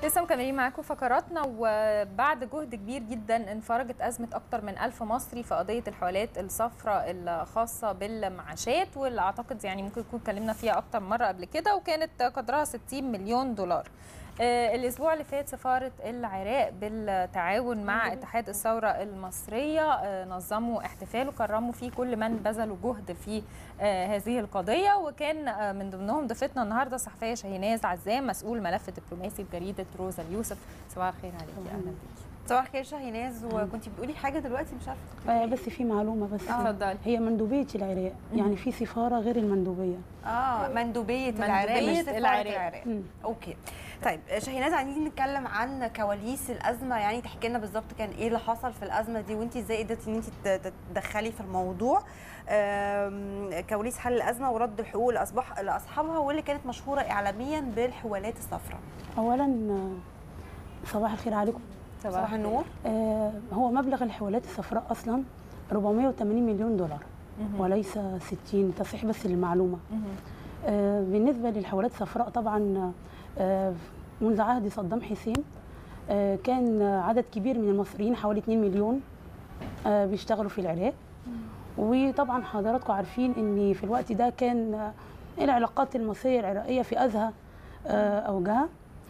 لسه مكملين معاكم فقراتنا وبعد جهد كبير جدا انفرجت أزمة أكتر من ألف مصري في قضية الحوالات الصفراء الخاصة بالمعاشات واللي أعتقد يعني ممكن نكون اتكلمنا فيها أكتر مرة قبل كده وكانت قدرها 60 مليون دولار آه، الاسبوع اللي فات سفاره العراق بالتعاون مع اتحاد الثوره المصريه آه، نظموا احتفال وكرموا فيه كل من بذلوا جهد في آه، هذه القضيه وكان آه، من ضمنهم ضيفتنا النهارده الصحفيه شاهيناز عزام مسؤول ملف دبلوماسي بجريده روزا اليوسف صباح الخير عليكي اهلا بيكي صباح الخير شاهيناز وكنت بتقولي حاجه دلوقتي مش عارفه آه بس في معلومه بس اتفضلي هي مندوبيه العراق يعني في سفاره غير المندوبيه اه مندوبيه مندوبية العراق مش سفارة العراق. العراق مم. اوكي طيب شاهيناز عايزين نتكلم عن كواليس الازمه يعني تحكي لنا بالظبط كان ايه اللي حصل في الازمه دي وانت ازاي قدرتي ان انت ت- تتدخلي في الموضوع آم، كواليس حل الازمه ورد الحقوق لاصبح لاصحابها واللي كانت مشهوره اعلاميا بالحوالات الصفراء اولا آه، صباح الخير عليكم صباح النور آه هو مبلغ الحوالات الصفراء اصلا 480 مليون دولار وليس 60 تصحيح بس للمعلومه آه بالنسبه للحوالات الصفراء طبعا آه منذ عهد صدام حسين آه كان عدد كبير من المصريين حوالي 2 مليون آه بيشتغلوا في العراق وطبعا حضراتكم عارفين ان في الوقت ده كان آه، العلاقات المصريه العراقيه في ازهى آه، اوجها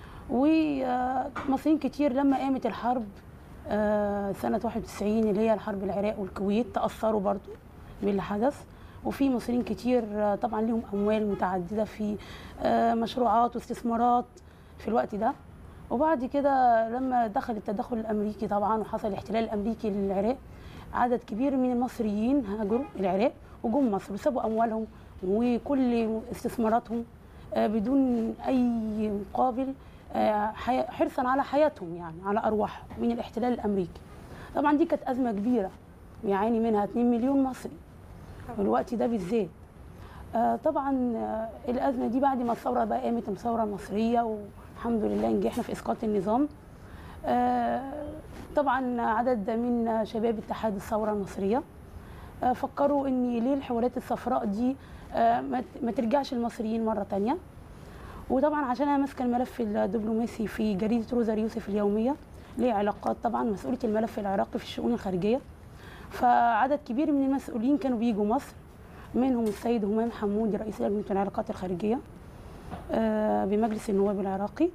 ومصريين كتير لما قامت الحرب آه، سنه 91 اللي هي الحرب العراق والكويت تاثروا برضو باللي حدث وفي مصريين كتير آه، طبعا لهم اموال متعدده في آه، مشروعات واستثمارات في الوقت ده وبعد كده لما دخل التدخل الامريكي طبعا وحصل الاحتلال الامريكي للعراق عدد كبير من المصريين هاجروا العراق وجم مصر وسابوا اموالهم وكل استثماراتهم آه، بدون اي مقابل آه، حي- حرصا على حياتهم يعني على ارواحهم من الاحتلال الامريكي طبعا دي كانت ازمه كبيره يعاني منها 2 مليون مصري في الوقت ده بالذات آه، طبعا آه، الازمه دي بعد ما الثوره بقى قامت الثوره المصريه والحمد لله نجحنا في اسقاط النظام آه، طبعا عدد من شباب اتحاد الثوره المصريه آه، فكروا ان ليه الحوالات الصفراء دي آه، ما ت- ما ترجعش المصريين مره تانية وطبعا عشان انا ماسكه الملف الدبلوماسي في جريده روزا يوسف اليوميه ليه علاقات طبعا مسؤوليه الملف العراقي في الشؤون الخارجيه فعدد كبير من المسؤولين كانوا بيجوا مصر منهم السيد همام حمودي رئيس لجنه العلاقات الخارجيه آه، بمجلس النواب العراقي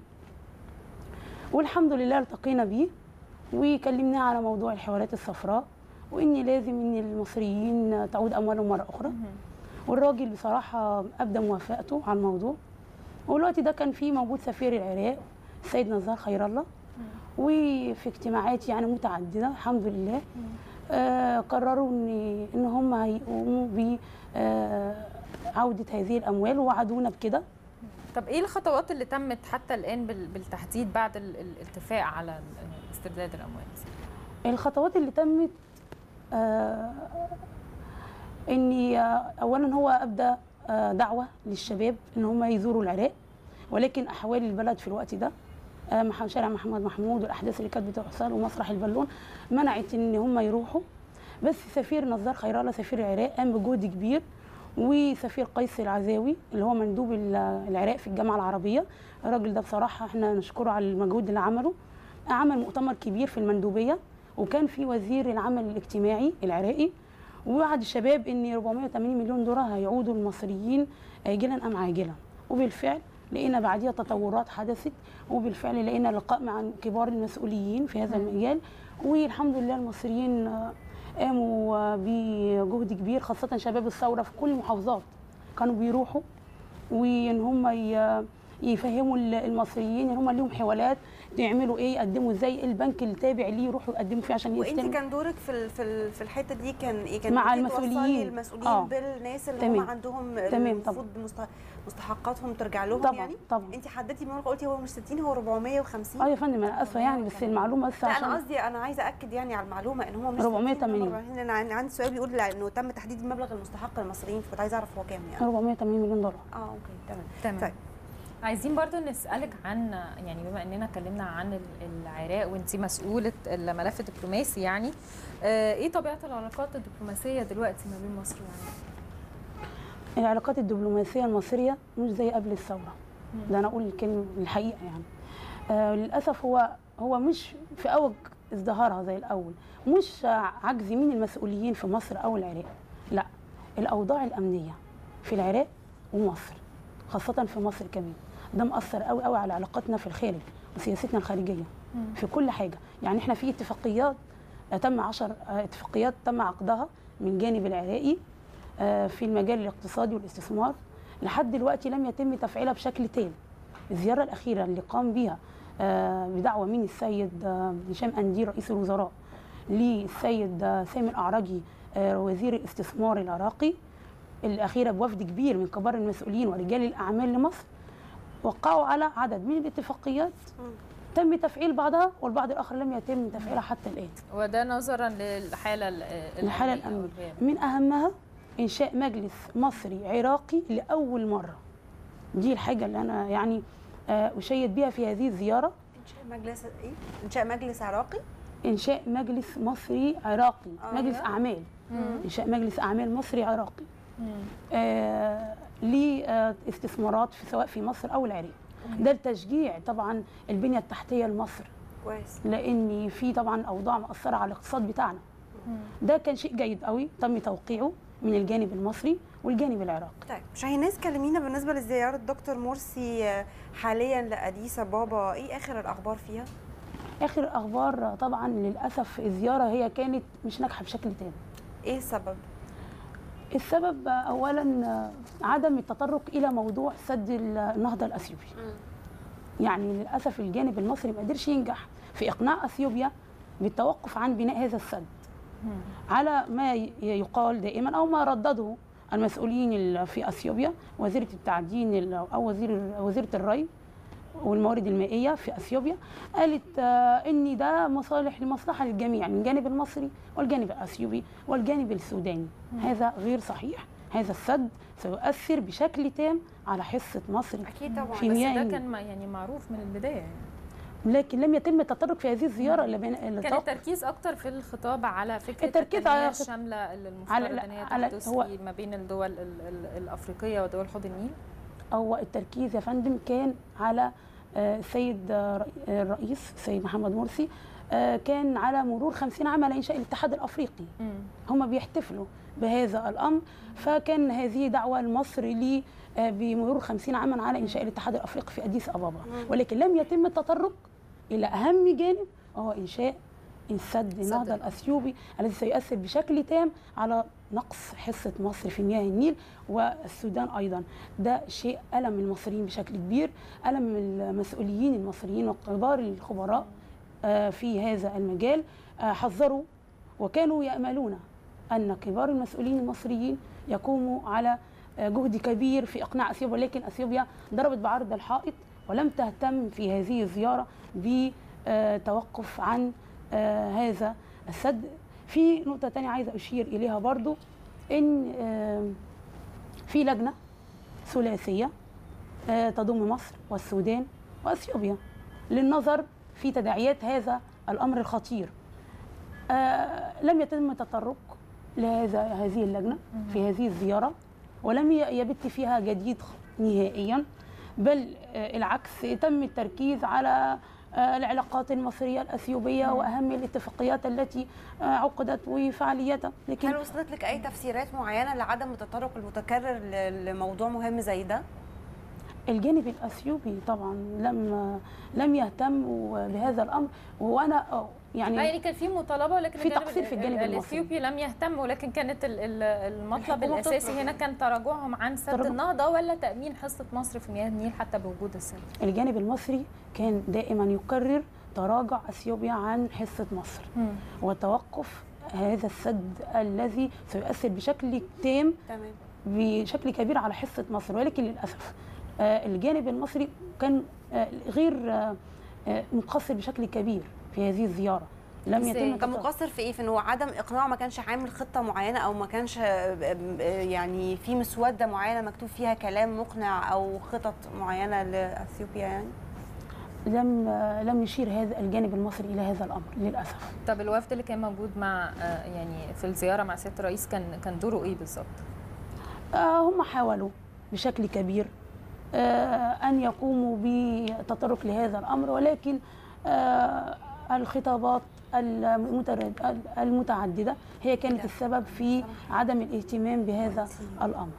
والحمد لله التقينا بيه وكلمناه على موضوع الحوالات الصفراء وان لازم ان المصريين تعود اموالهم مره اخرى والراجل بصراحه ابدى موافقته على الموضوع والوقت ده كان في موجود سفير العراق السيد نزار خير الله وفي اجتماعات يعني متعدده الحمد لله آه قرروا ان ان هم هيقوموا ب آه عوده هذه الاموال ووعدونا بكده طب ايه الخطوات اللي تمت حتى الان بال- بالتحديد بعد ال- الاتفاق على ال- استرداد الاموال الخطوات اللي تمت آه اني آه اولا هو ابدا آه دعوه للشباب ان هم يزوروا العراق ولكن احوال البلد في الوقت ده آه مح- شارع محمد محمود والاحداث اللي كانت بتحصل ومسرح البالون منعت ان هم يروحوا بس سفير نزار خير الله سفير العراق قام بجهد كبير وسفير قيس العزاوي اللي هو مندوب ال- العراق في الجامعه العربيه الراجل ده بصراحه احنا نشكره على المجهود اللي عمله عمل مؤتمر كبير في المندوبيه وكان في وزير العمل الاجتماعي العراقي ووعد الشباب ان 480 مليون دولار هيعودوا للمصريين اجلا ام عاجلا وبالفعل لقينا بعديها تطورات حدثت وبالفعل لقينا لقاء مع كبار المسؤولين في هذا المجال والحمد لله المصريين آه، قاموا آه، بجهد كبير خاصة شباب الثورة في كل المحافظات كانوا بيروحوا وان هم ي- يفهموا ال- المصريين ان هم ليهم حوالات يعملوا ايه يقدموا ازاي البنك التابع ليه يروحوا يقدموا فيه عشان وانت يستلموا كان دورك في ال- في ال- في الحته دي كان ايه كان مع إنتي توصلي المسؤولين. المسؤولين آه. بالناس اللي تمام. هم عندهم تمام، المفروض مست- مستحقاتهم ترجع لهم طبعا يعني طبعا انت حددتي من قلتي هو مش 60 هو 450 اه يا فندم انا اسفه يعني بس المعلومه بس لا انا عشان قصدي انا عايزه اكد يعني على المعلومه ان هم مش 480. 60 انا عن- عندي سؤال بيقول لا، انه تم تحديد المبلغ المستحق للمصريين فكنت عايزه اعرف هو كام يعني 480 مليون دولار اه اوكي تمام تمام طيب. عايزين برضو نسألك عن يعني بما اننا اتكلمنا عن ال- العراق وانت مسؤولة الملف الدبلوماسي يعني آه، ايه طبيعة العلاقات الدبلوماسية دلوقتي ما بين مصر والعراق؟ العلاقات الدبلوماسيه المصريه مش زي قبل الثوره ده انا اقول الكلمه الحقيقه يعني آه للاسف هو هو مش في اوج ازدهارها زي الاول مش عجز مين المسؤولين في مصر او العراق لا الاوضاع الامنيه في العراق ومصر خاصه في مصر كمان ده مأثر قوي قوي على علاقاتنا في الخارج وسياستنا الخارجيه في كل حاجه يعني احنا في اتفاقيات آه، تم عشر آه، اتفاقيات تم عقدها من جانب العراقي آه، في المجال الاقتصادي والاستثمار لحد دلوقتي لم يتم تفعيلها بشكل تام الزياره الاخيره اللي قام بها آه، بدعوه من السيد آه، هشام اندير رئيس الوزراء للسيد آه، سامي الاعرجي آه، وزير الاستثمار العراقي الاخيره بوفد كبير من كبار المسؤولين ورجال الاعمال لمصر وقعوا على عدد من الاتفاقيات تم تفعيل بعضها والبعض الاخر لم يتم تفعيلها حتى الان وده نظرا للحاله ال- الحاله الأمنية الامنيه والغياب. من اهمها انشاء مجلس مصري عراقي لاول مره دي الحاجه اللي انا يعني آه، اشيد بها في هذه الزياره انشاء مجلس ايه انشاء مجلس عراقي انشاء مجلس مصري عراقي آه، مجلس أيوة. اعمال مم. انشاء مجلس اعمال مصري عراقي مم. آه، لاستثمارات في سواء في مصر او العراق ده لتشجيع طبعا البنيه التحتيه لمصر كويس لان في طبعا اوضاع مأثره على الاقتصاد بتاعنا مم. ده كان شيء جيد قوي تم توقيعه من الجانب المصري والجانب العراقي طيب شاهيناز كلمينا بالنسبه لزياره دكتور مرسي آه، حاليا لاديس بابا ايه اخر الاخبار فيها اخر الاخبار طبعا للاسف الزياره هي كانت مش ناجحه بشكل تام ايه السبب السبب اولا عدم التطرق الى موضوع سد النهضه الاثيوبي يعني للاسف الجانب المصري ما قدرش ينجح في اقناع اثيوبيا بالتوقف عن بناء هذا السد مم. على ما ي- يقال دائما او ما ردده المسؤولين ال- في اثيوبيا وزيره التعدين ال- او وزير وزيره الري والموارد المائيه في اثيوبيا قالت آه، ان ده مصالح لمصلحه للجميع من الجانب المصري والجانب الاثيوبي والجانب السوداني هذا غير صحيح هذا السد سيؤثر بشكل تام على حصه مصر اكيد طبعا في بس مياه ده النيل. كان ما- يعني معروف من البدايه يعني. لكن لم يتم التطرق في هذه الزياره اللي بين اللي كان توق- التركيز اكتر في الخطاب على فكره التركيز التنمية على خط- الشامله اللي المفترض على- ان هي على- تحدث هو- في ما بين الدول ال- ال- الافريقيه ودول حوض النيل هو التركيز يا فندم كان على آه، السيد آه، رئي- آه، الرئيس السيد محمد مرسي آه، كان على مرور 50 عام على انشاء الاتحاد الافريقي مم. هم بيحتفلوا بهذا الامر فكان هذه دعوه لمصر لي آه، بمرور 50 عاما على انشاء الاتحاد الافريقي في اديس ابابا ولكن لم يتم التطرق الى اهم جانب وهو انشاء السد النهضه الاثيوبي الذي سيؤثر بشكل تام على نقص حصه مصر في مياه النيل والسودان ايضا ده شيء الم المصريين بشكل كبير الم المسؤولين المصريين وكبار الخبراء آه، في هذا المجال آه، حذروا وكانوا ياملون ان كبار المسؤولين المصريين يقوموا على آه، جهد كبير في اقناع اثيوبيا ولكن اثيوبيا ضربت بعرض الحائط ولم تهتم في هذه الزياره بتوقف عن آه، هذا السد في نقطه ثانيه عايزه اشير اليها برضو ان آه، في لجنه ثلاثيه آه، تضم مصر والسودان واثيوبيا للنظر في تداعيات هذا الامر الخطير آه، لم يتم التطرق لهذا هذه اللجنه في هذه الزياره ولم ي- يبت فيها جديد نهائيا بل آه، العكس تم التركيز على آه، العلاقات المصريه الاثيوبيه واهم الاتفاقيات التي آه، عقدت وفعاليتها لكن هل وصلت لك اي تفسيرات معينه لعدم التطرق المتكرر ل- لموضوع مهم زي ده الجانب الاثيوبي طبعا لم لم يهتم بهذا الامر وانا آه، لا يعني يعني كان في مطالبه ولكن في الجانب تقصير في ال- الجانب ال- المصري. الاثيوبي لم يهتم ولكن كانت ال- ال- المطلب الحكومة الاساسي بتطلب. هنا كان تراجعهم عن سد تراجع. النهضه ولا تامين حصه مصر في مياه النيل حتى بوجود السد الجانب المصري كان دائما يكرر تراجع اثيوبيا عن حصه مصر وتوقف هذا السد الذي سيؤثر بشكل تام تمام بشكل كبير على حصه مصر ولكن للاسف آه، الجانب المصري كان آه، غير آه، آه، مقصر بشكل كبير في هذه الزياره لم إزاي؟ يتم كان التطرق. مقصر في ايه في انه عدم اقناعه ما كانش عامل خطه معينه او ما كانش آه، آه، يعني في مسوده معينه مكتوب فيها كلام مقنع او خطط معينه لاثيوبيا يعني لم آه، لم يشير هذا الجانب المصري الى هذا الامر للاسف طب الوفد اللي كان موجود مع آه، يعني في الزياره مع سياده الرئيس كان كان دوره ايه بالظبط؟ آه، هم حاولوا بشكل كبير آه، ان يقوموا بتطرق لهذا الامر ولكن آه، الخطابات المتر- المتعدده هي كانت السبب في عدم الاهتمام بهذا الامر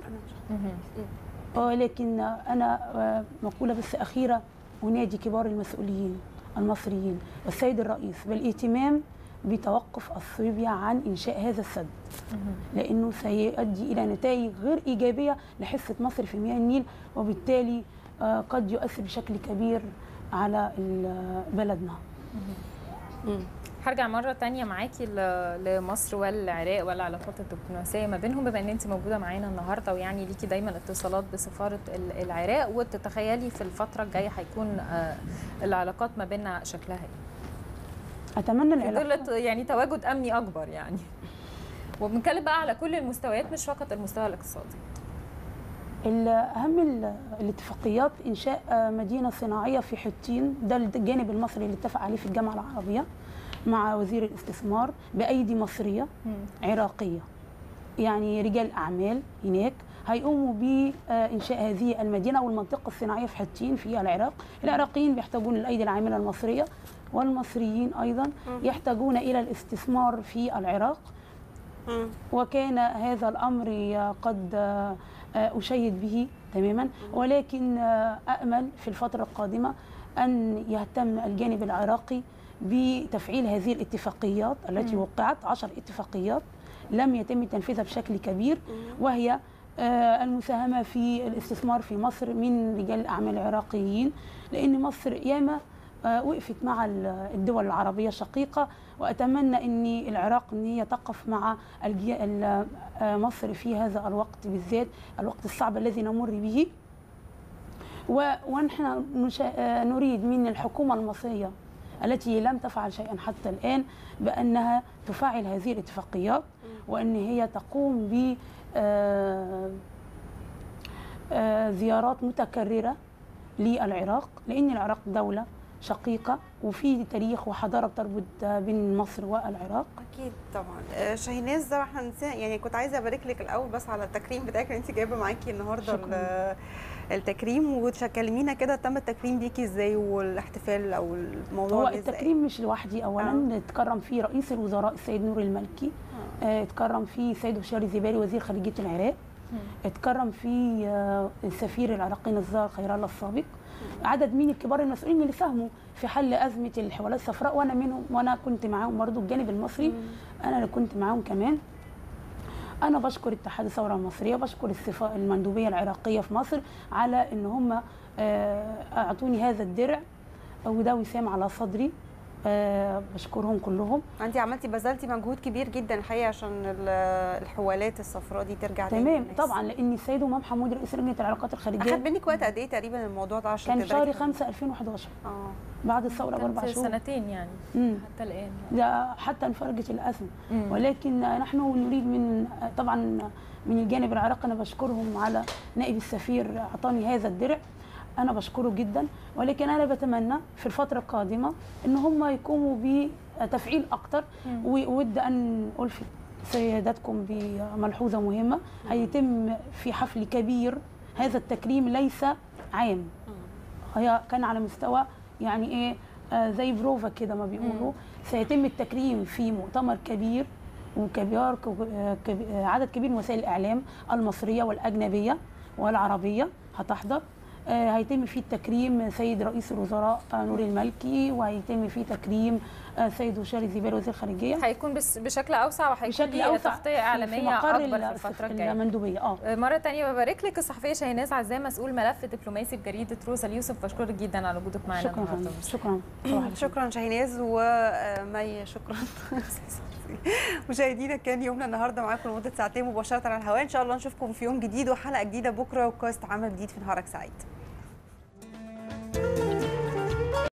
ولكن انا آه، مقوله بس اخيره انادي كبار المسؤولين المصريين والسيد الرئيس بالاهتمام بتوقف اثيوبيا عن انشاء هذا السد لانه سيؤدي الى نتائج غير ايجابيه لحصه مصر في مياه النيل وبالتالي آه، قد يؤثر بشكل كبير على ال- بلدنا هرجع مرة تانية معاكي ل- لمصر والعراق والعلاقات الدبلوماسية ما بينهم بما ان انت موجودة معانا النهاردة ويعني ليكي دايما اتصالات بسفارة ال- العراق وتتخيلي في الفترة الجاية هيكون آه، العلاقات ما بيننا شكلها ايه؟ اتمنى في العلاقات ظل يعني تواجد امني اكبر يعني وبنتكلم بقى على كل المستويات مش فقط المستوى الاقتصادي ال- اهم ال- الاتفاقيات انشاء آه، مدينه صناعيه في حطين ده الجانب المصري اللي اتفق عليه في الجامعه العربيه مع وزير الاستثمار بايدي مصريه عراقيه يعني رجال اعمال هناك هيقوموا بانشاء هذه المدينه والمنطقه الصناعيه في حطين في العراق العراقيين بيحتاجون الايدي العامله المصريه والمصريين ايضا يحتاجون الى الاستثمار في العراق مم. وكان هذا الامر قد اشيد به تماما ولكن امل في الفتره القادمه ان يهتم الجانب العراقي بتفعيل هذه الاتفاقيات التي وقعت عشر اتفاقيات لم يتم تنفيذها بشكل كبير وهي آه، المساهمه في الاستثمار في مصر من رجال الاعمال العراقيين لان مصر ياما آه، وقفت مع ال- الدول العربيه الشقيقه واتمنى ان العراق ان هي تقف مع الجي- ال- آه، مصر في هذا الوقت بالذات الوقت الصعب الذي نمر به و- ونحن نشا- آه، نريد من الحكومه المصريه التي لم تفعل شيئا حتى الان بانها تفعل هذه الاتفاقيات وان هي تقوم ب آه، آه، زيارات متكرره للعراق لان العراق دوله شقيقه وفي تاريخ وحضاره بتربط آه، بين مصر والعراق اكيد طبعا آه، شاهيناز ده احنا نسينا يعني كنت عايزه ابارك لك الاول بس على التكريم بتاعك اللي انت جايبه معاكي النهارده شكراً. ال- التكريم وتكلمينا كده تم التكريم بيكي ازاي والاحتفال او الموضوع هو جه إزاي؟ التكريم مش لوحدي اولا اتكرم فيه رئيس الوزراء السيد نور المالكي آه، اتكرم فيه السيد هشام الزبالي وزير خارجيه العراق اتكرم فيه آه، السفير العراقي نزار خير الله السابق عدد من الكبار المسؤولين اللي ساهموا في حل ازمه الحوالات الصفراء وانا منهم وانا كنت معاهم برضو الجانب المصري انا اللي كنت معاهم كمان انا بشكر اتحاد الثوره المصريه بشكر السفا المندوبيه العراقيه في مصر على ان هم آه، اعطوني هذا الدرع وده وسام على صدري آه، بشكرهم كلهم انت عملتي بذلتي مجهود كبير جدا الحقيقه عشان ال- الحوالات الصفراء دي ترجع تاني تمام للناس. طبعا لان السيد امام حمود رئيس لجنه العلاقات الخارجيه اخد منك وقت قد ايه تقريبا الموضوع ده عشان كان تقدري شهر تعملي؟ 5 2011 اه بعد الثوره باربع كانت شهور سنتين يعني مم. حتى الان ده حتى انفرجت الازمه مم. ولكن نحن نريد من طبعا من الجانب العراقي انا بشكرهم على نائب السفير اعطاني هذا الدرع انا بشكره جدا ولكن انا بتمنى في الفتره القادمه ان هم يقوموا بتفعيل اكتر مم. وود ان الفت سيادتكم بملحوظه مهمه هيتم في حفل كبير هذا التكريم ليس عام هي كان على مستوى يعني ايه آه زي بروفا كده ما بيقولوا سيتم التكريم في مؤتمر كبير وكبير آه، كب- آه، عدد كبير من وسائل الاعلام المصريه والاجنبيه والعربيه هتحضر آه، هيتم فيه التكريم سيد رئيس الوزراء آه، نور المالكي وهيتم فيه تكريم آه، سيد هشام الزبير وزير الخارجيه هيكون بس بشكل اوسع وهيكون بشكل ليه اوسع تغطيه في- في اعلاميه مقر اكبر ال- في الفتره الجايه المندوبيه اه مرة تانية ببارك لك الصحفية شاهيناز عزام مسؤول ملف دبلوماسي بجريدة روسا اليوسف بشكرك جدا على وجودك معنا شكرا النهارده فندم. شكرا صباح الخير. شكرا شاهيناز ومي شكرا مشاهدينا كان يومنا النهارده معاكم لمده ساعتين مباشره على الهواء ان شاء الله نشوفكم في يوم جديد وحلقه جديده بكره وكاست عمل جديد في نهارك سعيد